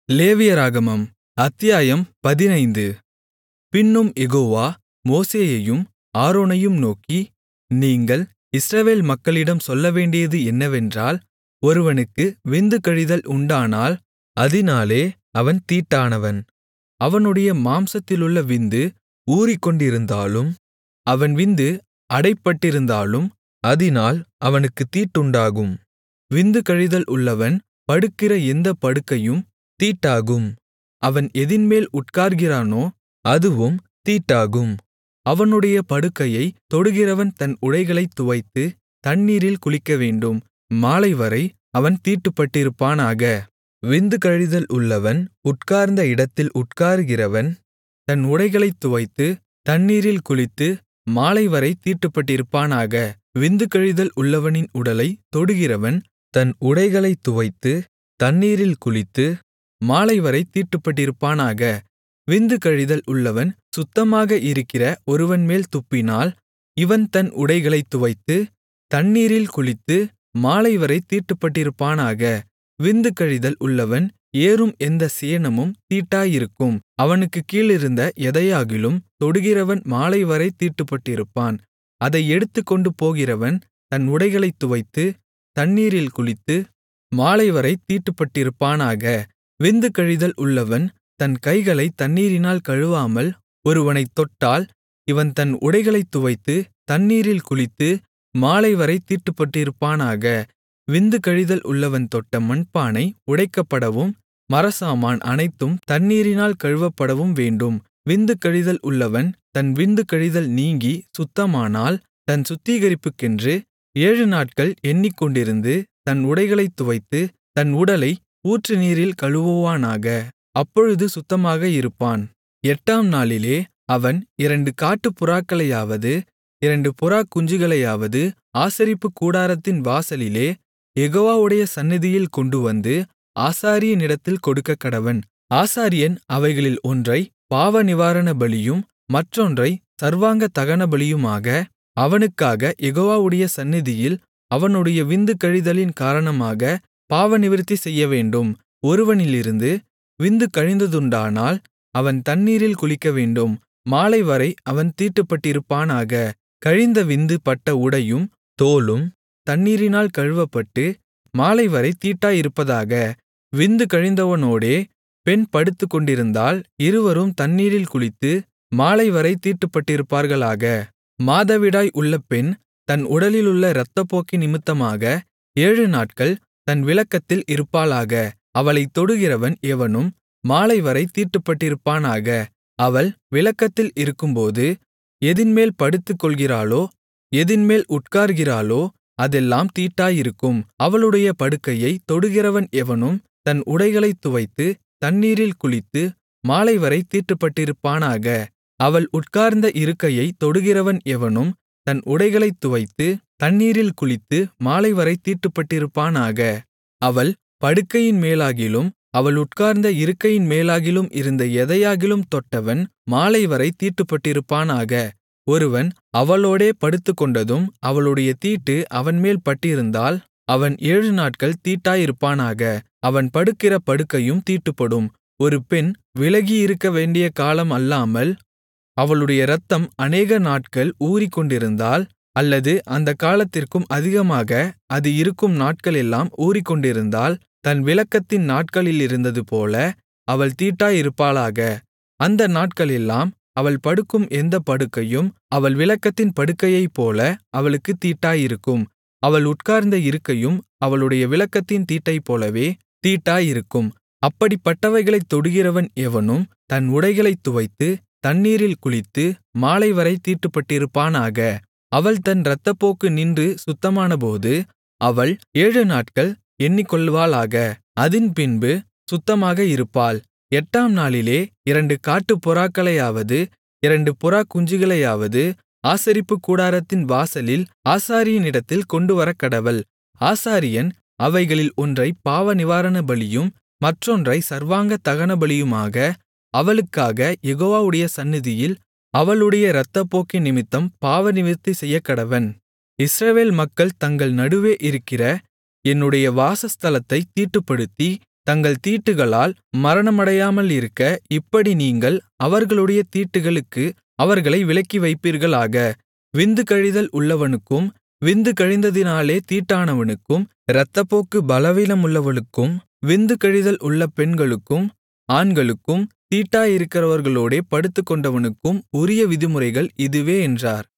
லேவியராகமம் அத்தியாயம் பதினைந்து பின்னும் யெகோவா மோசேயையும் ஆரோனையும் நோக்கி நீங்கள் இஸ்ரவேல் மக்களிடம் சொல்லவேண்டியது என்னவென்றால் ஒருவனுக்கு விந்து கழிதல் உண்டானால் அதினாலே அவன் தீட்டானவன் அவனுடைய மாம்சத்திலுள்ள விந்து ஊறிக்கொண்டிருந்தாலும் அவன் விந்து அடைபட்டிருந்தாலும் அதினால் அவனுக்குத் தீட்டுண்டாகும் விந்து கழிதல் உள்ளவன் படுக்கிற எந்தப் படுக்கையும் தீட்டாகும் அவன் எதின்மேல் உட்காருகிறானோ அதுவும் தீட்டாகும் அவனுடைய படுக்கையைத் தொடுகிறவன் தன் உடைகளைத் துவைத்து தண்ணீரில் குளிக்கவேண்டும் மாலைவரை அவன் தீட்டுப்பட்டிருப்பானாக விந்து கழிதல் உள்ளவன் உட்கார்ந்த இடத்தில் உட்காருகிறவன் தன் உடைகளைத் துவைத்து தண்ணீரில் குளித்து மாலைவரை தீட்டுப்பட்டிருப்பானாக விந்து கழிதல் உள்ளவனின் உடலைத் தொடுகிறவன் தன் உடைகளைத் துவைத்து தண்ணீரில் குளித்து மாலைவரை தீட்டுப்பட்டிருப்பானாக விந்து கழிதல் உள்ளவன் சுத்தமாக இருக்கிற ஒருவன்மேல் துப்பினால் இவன் தன் உடைகளைத் துவைத்து தண்ணீரில் குளித்து மாலைவரை தீட்டுப்பட்டிருப்பானாக விந்து கழிதல் உள்ளவன் ஏறும் எந்தச் சேணமும் தீட்டாயிருக்கும் அவனுக்குக் கீழிருந்த எதையாகிலும் தொடுகிறவன் மாலைவரை தீட்டுப்பட்டிருப்பான் அதை எடுத்துக்கொண்டு போகிறவன் தன் உடைகளைத் துவைத்து தண்ணீரில் குளித்து மாலைவரை தீட்டுப்பட்டிருப்பானாக விந்து கழிதல் உள்ளவன் தன் கைகளைத் தண்ணீரினால் கழுவாமல் ஒருவனைத் தொட்டால் இவன் தன் உடைகளைத் துவைத்து தண்ணீரில் குளித்து மாலைவரை தீட்டுப்பட்டிருப்பானாக விந்து கழிதல் உள்ளவன் தொட்ட மண்பானை உடைக்கப்படவும் மரசாமான் அனைத்தும் தண்ணீரினால் கழுவப்படவும் வேண்டும் விந்து கழிதல் உள்ளவன் தன் விந்து கழிதல் நீங்கி சுத்தமானால் தன் சுத்திகரிப்புக்கென்று ஏழுநாட்கள் எண்ணிக்கொண்டிருந்து தன் உடைகளைத் துவைத்து தன் உடலை ஊற்றுநீரில் கழுவுவானாக அப்பொழுது சுத்தமாக இருப்பான் எட்டாம் நாளிலே அவன் இரண்டு காட்டுப்புறாக்களையாவது இரண்டு புறாக்குஞ்சுகளையாவது ஆசரிப்புக் கூடாரத்தின் வாசலிலே யெகோவாவுடைய சந்நிதியில் கொண்டுவந்து ஆசாரியனிடத்தில் கொடுக்கக்கடவன் ஆசாரியன் அவைகளில் ஒன்றைப் பாவநிவாரணபலியும் மற்றொன்றைச் சர்வாங்க தகனபலியுமாக அவனுக்காக யெகோவாவுடைய சந்நிதியில் அவனுடைய விந்து கழிதலின் காரணமாக பாவநிவிர்த்தி செய்யவேண்டும் ஒருவனிலிருந்து விந்து கழிந்ததுண்டானால் அவன் தண்ணீரில் குளிக்கவேண்டும் மாலைவரை அவன் தீட்டுப்பட்டிருப்பானாக கழிந்த விந்து பட்ட உடையும் தோலும் தண்ணீரினால் கழுவப்பட்டு மாலைவரை தீட்டாயிருப்பதாக விந்து கழிந்தவனோடே பெண் படுத்துக்கொண்டிருந்தால் இருவரும் தண்ணீரில் குளித்து மாலைவரை தீட்டுப்பட்டிருப்பார்களாக மாதவிடாய் உள்ள பெண் தன் உடலிலுள்ள இரத்தப்போக்கு நிமித்தமாக ஏழுநாட்கள் தன் விலக்கத்தில் இருப்பாளாக அவளைத் தொடுகிறவன் எவனும் மாலைவரை தீட்டுப்பட்டிருப்பானாக அவள் விலக்கத்தில் இருக்கும்போது எதின்மேல் படுத்துக்கொள்கிறாளோ எதின்மேல் உட்கார்கிறாளோ அதெல்லாம் தீட்டாயிருக்கும் அவளுடைய படுக்கையைத் தொடுகிறவன் எவனும் தன் உடைகளைத் துவைத்து தண்ணீரில் குளித்து மாலைவரை தீட்டுப்பட்டிருப்பானாக அவள் உட்கார்ந்த இருக்கையைத் தொடுகிறவன் எவனும் தன் உடைகளைத் துவைத்து தண்ணீரில் குளித்து மாலைவரை தீட்டுப்பட்டிருப்பானாக அவள் படுக்கையின் மேலாகிலும் அவள் உட்கார்ந்த இருக்கையின் மேலாகிலும் இருந்த எதையாகிலும் தொட்டவன் மாலைவரை தீட்டுப்பட்டிருப்பானாக ஒருவன் அவளோடே படுத்துக்கொண்டதும் அவளுடைய தீட்டு அவன்மேல் பட்டிருந்தால் அவன் ஏழுநாட்கள் தீட்டாயிருப்பானாக அவன் படுக்கிற படுக்கையும் தீட்டுப்படும் ஒரு பெண் விலகியிருக்க வேண்டிய காலம் அல்லாமல் அவளுடைய இரத்தம் அநேக நாட்கள் ஊறிக்கொண்டிருந்தால் அல்லது அந்த காலத்திற்கும் அதிகமாக அது இருக்கும் நாட்களெல்லாம் ஊறிக்கொண்டிருந்தால் தன் விலக்கத்தின் நாட்களிலிருந்ததுபோல அவள் தீட்டாயிருப்பாளாக அந்த நாட்களெல்லாம் அவள் படுக்கும் எந்தப் படுக்கையும் அவள் விலக்கத்தின் படுக்கையைப்போல அவளுக்குத் தீட்டாயிருக்கும் அவள் உட்கார்ந்த இருக்கையும் அவளுடைய விலக்கத்தின் தீட்டைப்போலவே தீட்டாயிருக்கும் அப்படிப்பட்டவைகளைத் தொடுகிறவன் எவனும் தன் உடைகளைத் துவைத்து தண்ணீரில் குளித்து மாலைவரை தீட்டுப்பட்டிருப்பானாக அவள் தன் இரத்தப்போக்கு நின்று சுத்தமானபோது அவள் ஏழுநாட்கள் எண்ணிக்கொள்வாளாக அதின்பின்பு சுத்தமாக இருப்பாள் எட்டாம் நாளிலே இரண்டு காட்டுப்புறாக்களையாவது இரண்டு புறாக்குஞ்சுகளையாவது ஆசரிப்புக் கூடாரத்தின் வாசலில் ஆசாரியனிடத்தில் கொண்டுவரக்கடவள் ஆசாரியன் அவைகளில் ஒன்றைப் பாவநிவாரணபலியும் மற்றொன்றைச் சர்வாங்க தகனபலியுமாக அவளுக்காக யெகோவாவுடைய சந்நிதியில் அவளுடைய இரத்தப்போக்கினிமித்தம் பாவநிவிர்த்தி செய்யக்கடவன் இஸ்ரவேல் மக்கள் தங்கள் நடுவே இருக்கிற என்னுடைய வாசஸ்தலத்தைத் தீட்டுப்படுத்தி தங்கள் தீட்டுகளால் மரணமடையாமலிருக்க இப்படி நீங்கள் அவர்களுடைய தீட்டுகளுக்கு அவர்களை விலக்கிவைப்பீர்களாக விந்து கழிதல் உள்ளவனுக்கும் விந்து கழிந்ததினாலே தீட்டானவனுக்கும் இரத்தப்போக்கு பலவீனமுள்ளவளுக்கும் விந்து கழிதல் உள்ள பெண்களுக்கும் ஆண்களுக்கும் தீட்டாயிருக்கிறவர்களோடே படுத்துக்கொண்டவனுக்கும் உரிய விதிமுறைகள் இதுவே என்றார்